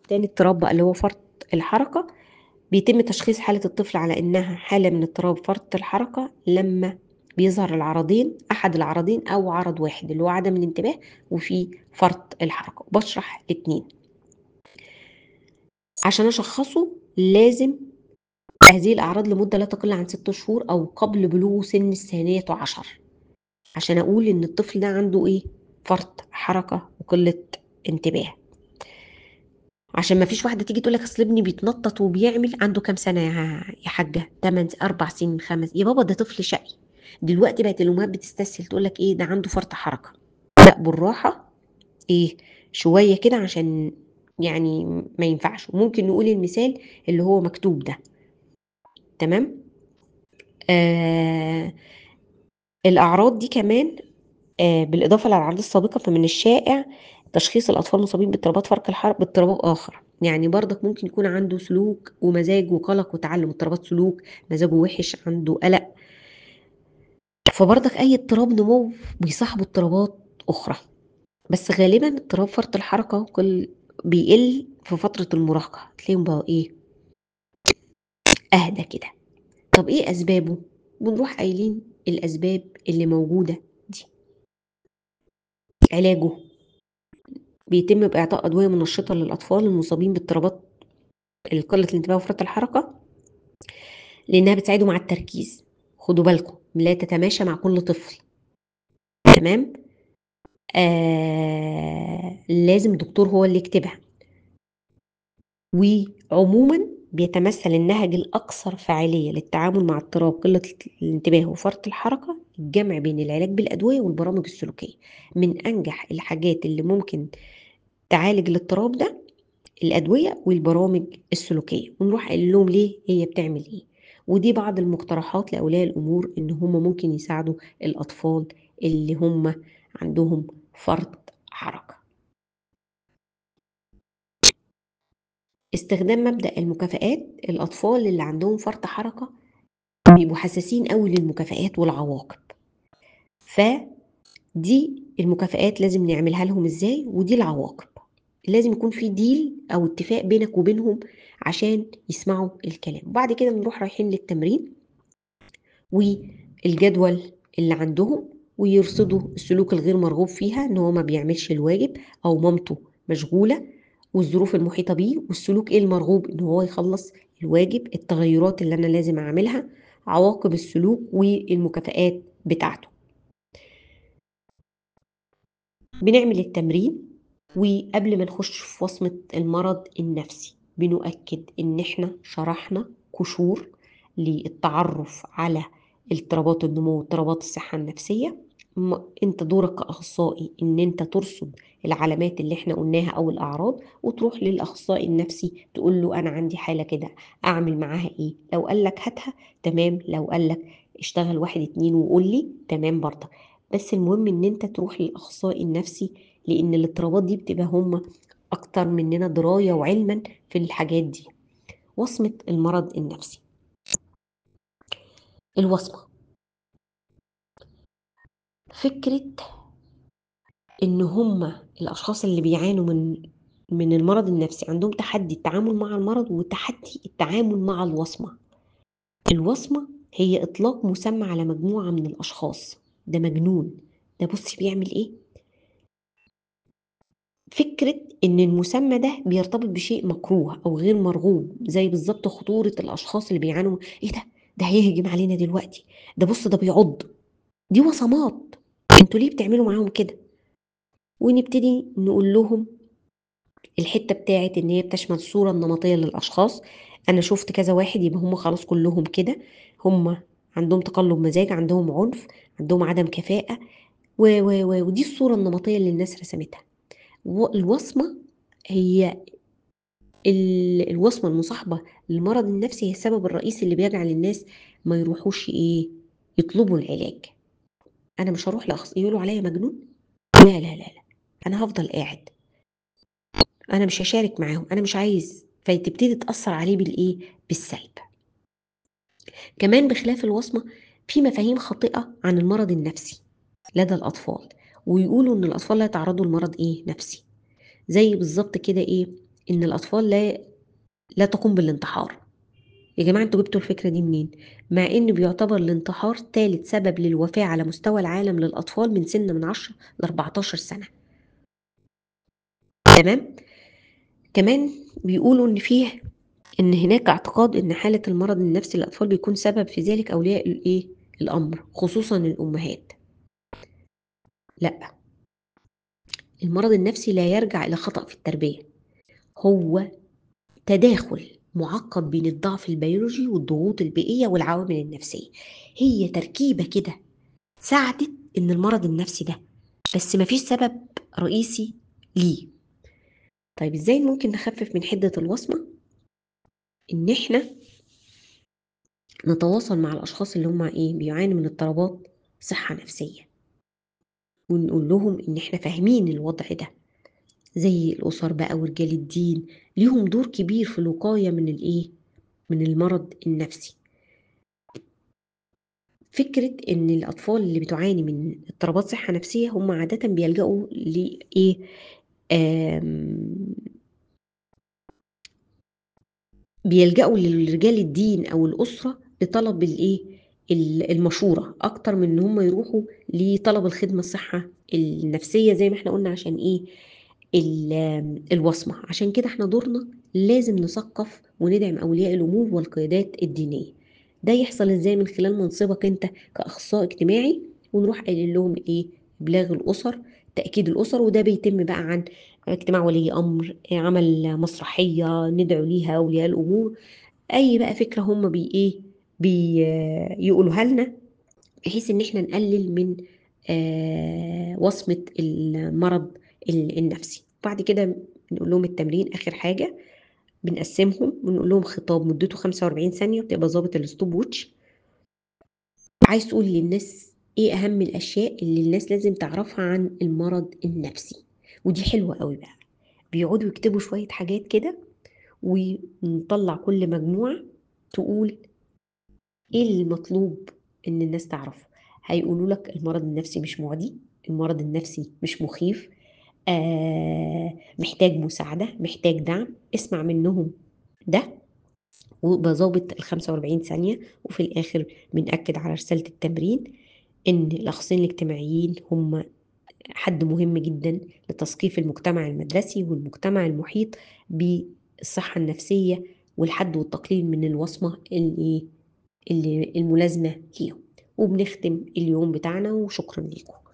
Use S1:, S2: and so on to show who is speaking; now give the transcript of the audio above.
S1: تاني اضطراب بقى اللي هو فرط الحركة بيتم تشخيص حالة الطفل على إنها حالة من اضطراب فرط الحركة لما بيظهر العرضين أحد العرضين أو عرض واحد اللي هو عدم الانتباه وفي فرط الحركة بشرح الاتنين عشان أشخصه لازم هذه الأعراض لمدة لا تقل عن ست شهور أو قبل بلوغ سن الثانية عشر عشان أقول إن الطفل ده عنده إيه فرط حركة وقلة انتباه عشان ما فيش واحدة تيجي تقول لك أصل ابني بيتنطط وبيعمل عنده كام سنة يا يا حاجة 8 أربع سنين خمس يا بابا ده طفل شقي دلوقتي بقت الأمهات بتستسهل تقول لك إيه ده عنده فرط حركة لا بالراحة إيه شوية كده عشان يعني ما ينفعش وممكن نقول المثال اللي هو مكتوب ده تمام آه الأعراض دي كمان آه بالإضافة للأعراض السابقة فمن الشائع تشخيص الأطفال المصابين باضطرابات فرط الحركة باضطراب آخر يعني برضك ممكن يكون عنده سلوك ومزاج وقلق وتعلم اضطرابات سلوك مزاجه وحش عنده قلق فبرضك أي اضطراب نمو بيصاحبه اضطرابات أخرى بس غالبا اضطراب فرط الحركة كل بيقل في فترة المراهقة تلاقيهم بقوا إيه أهدى كده طب إيه أسبابه بنروح قايلين الأسباب اللي موجودة دي علاجه بيتم بإعطاء أدوية منشطة للأطفال المصابين باضطرابات قلة الانتباه وفرط الحركة لأنها بتساعدهم على التركيز خدوا بالكم لا تتماشى مع كل طفل تمام آه لازم الدكتور هو اللي يكتبها وعموما بيتمثل النهج الأكثر فعالية للتعامل مع اضطراب قلة الانتباه وفرط الحركة الجمع بين العلاج بالأدوية والبرامج السلوكية من أنجح الحاجات اللي ممكن تعالج الاضطراب ده الأدوية والبرامج السلوكية ونروح قايل لهم ليه هي بتعمل ايه ودي بعض المقترحات لأولياء الأمور إن هم ممكن يساعدوا الأطفال اللي هم عندهم فرط حركة استخدام مبدأ المكافآت الأطفال اللي عندهم فرط حركة بيبقوا حساسين قوي للمكافآت والعواقب فدي المكافآت لازم نعملها لهم ازاي ودي العواقب لازم يكون في ديل او اتفاق بينك وبينهم عشان يسمعوا الكلام وبعد كده بنروح رايحين للتمرين والجدول اللي عندهم ويرصدوا السلوك الغير مرغوب فيها ان هو ما بيعملش الواجب او مامته مشغوله والظروف المحيطه بيه والسلوك ايه المرغوب ان هو يخلص الواجب التغيرات اللي انا لازم اعملها عواقب السلوك والمكافآت بتاعته بنعمل التمرين وقبل ما نخش في وصمة المرض النفسي بنؤكد ان احنا شرحنا قشور للتعرف على اضطرابات النمو واضطرابات الصحة النفسية انت دورك كأخصائي ان انت ترصد العلامات اللي احنا قلناها او الاعراض وتروح للاخصائي النفسي تقول له انا عندي حالة كده اعمل معاها ايه لو قال لك هاتها تمام لو قال لك اشتغل واحد اتنين وقول لي تمام برضه بس المهم ان انت تروح للاخصائي النفسي لان الاضطرابات دي بتبقى هم اكتر مننا درايه وعلما في الحاجات دي وصمه المرض النفسي الوصمه فكره ان هم الاشخاص اللي بيعانوا من من المرض النفسي عندهم تحدي التعامل مع المرض وتحدي التعامل مع الوصمه الوصمه هي اطلاق مسمى على مجموعه من الاشخاص ده مجنون ده بصي بيعمل ايه فكرة إن المسمى ده بيرتبط بشيء مكروه أو غير مرغوب زي بالظبط خطورة الأشخاص اللي بيعانوا إيه ده ده هيهجم علينا دلوقتي ده بص ده بيعض دي وصمات انتوا ليه بتعملوا معاهم كده ونبتدي نقول لهم الحتة بتاعت إن هي بتشمل الصورة النمطية للأشخاص أنا شفت كذا واحد يبقى هم خلاص كلهم كده هم عندهم تقلب مزاج عندهم عنف عندهم عدم كفاءة و و و ودي الصورة النمطية اللي الناس رسمتها الوصمة هي الوصمة المصاحبة للمرض النفسي هي السبب الرئيسي اللي بيجعل الناس ما يروحوش ايه يطلبوا العلاج انا مش هروح لأخص يقولوا عليا مجنون لا لا لا لا انا هفضل قاعد انا مش هشارك معاهم انا مش عايز فتبتدي تأثر عليه بالايه بالسلب كمان بخلاف الوصمة في مفاهيم خاطئة عن المرض النفسي لدى الأطفال ويقولوا إن الأطفال لا يتعرضوا لمرض إيه نفسي زي بالظبط كده إيه إن الأطفال لا لا تقوم بالانتحار يا جماعة انتوا جبتوا الفكرة دي منين؟ مع إن بيعتبر الانتحار ثالث سبب للوفاة على مستوى العالم للأطفال من سن من 10 ل 14 سنة تمام؟ كمان بيقولوا إن فيه إن هناك اعتقاد إن حالة المرض النفسي للأطفال بيكون سبب في ذلك أولياء الإيه؟ الأمر خصوصا الأمهات لأ المرض النفسي لا يرجع إلى خطأ في التربية هو تداخل معقد بين الضعف البيولوجي والضغوط البيئية والعوامل النفسية هي تركيبة كده ساعدت إن المرض النفسي ده بس مفيش سبب رئيسي ليه طيب ازاي ممكن نخفف من حدة الوصمة ان احنا نتواصل مع الاشخاص اللي هم ايه بيعانوا من اضطرابات صحة نفسية ونقول لهم ان احنا فاهمين الوضع ده زي الاسر بقى ورجال الدين ليهم دور كبير في الوقاية من الايه من المرض النفسي فكرة ان الاطفال اللي بتعاني من اضطرابات صحة نفسية هم عادة بيلجأوا لايه آم، بيلجأوا لرجال الدين أو الأسرة لطلب الإيه ال- المشورة أكتر من إن هم يروحوا لطلب الخدمة الصحة النفسية زي ما احنا قلنا عشان إيه ال- الوصمة عشان كده احنا دورنا لازم نثقف وندعم أولياء الأمور والقيادات الدينية ده يحصل ازاي من خلال منصبك انت كأخصائي اجتماعي ونروح قايلين لهم ايه ابلاغ الاسر تاكيد الاسر وده بيتم بقى عن اجتماع ولي امر عمل مسرحيه ندعو ليها اولياء الامور اي بقى فكره هم بي ايه بيقولوها لنا بحيث ان احنا نقلل من آه وصمه المرض ال- النفسي بعد كده نقول لهم التمرين اخر حاجه بنقسمهم ونقول لهم خطاب مدته 45 ثانيه وبتبقى ظابط الستوب ووتش عايز تقول للناس ايه اهم الاشياء اللي الناس لازم تعرفها عن المرض النفسي ودي حلوة قوي بقى بيقعدوا يكتبوا شوية حاجات كده ونطلع كل مجموعة تقول ايه المطلوب ان الناس تعرفه هيقولوا لك المرض النفسي مش معدي المرض النفسي مش مخيف آه محتاج مساعدة محتاج دعم اسمع منهم ده وبظابط ال 45 ثانية وفي الآخر بنأكد على رسالة التمرين إن الأخصائيين الاجتماعيين هم حد مهم جدا لتثقيف المجتمع المدرسي والمجتمع المحيط بالصحة النفسية والحد والتقليل من الوصمة اللي, اللي الملازمة ليهم وبنختم اليوم بتاعنا وشكرا لكم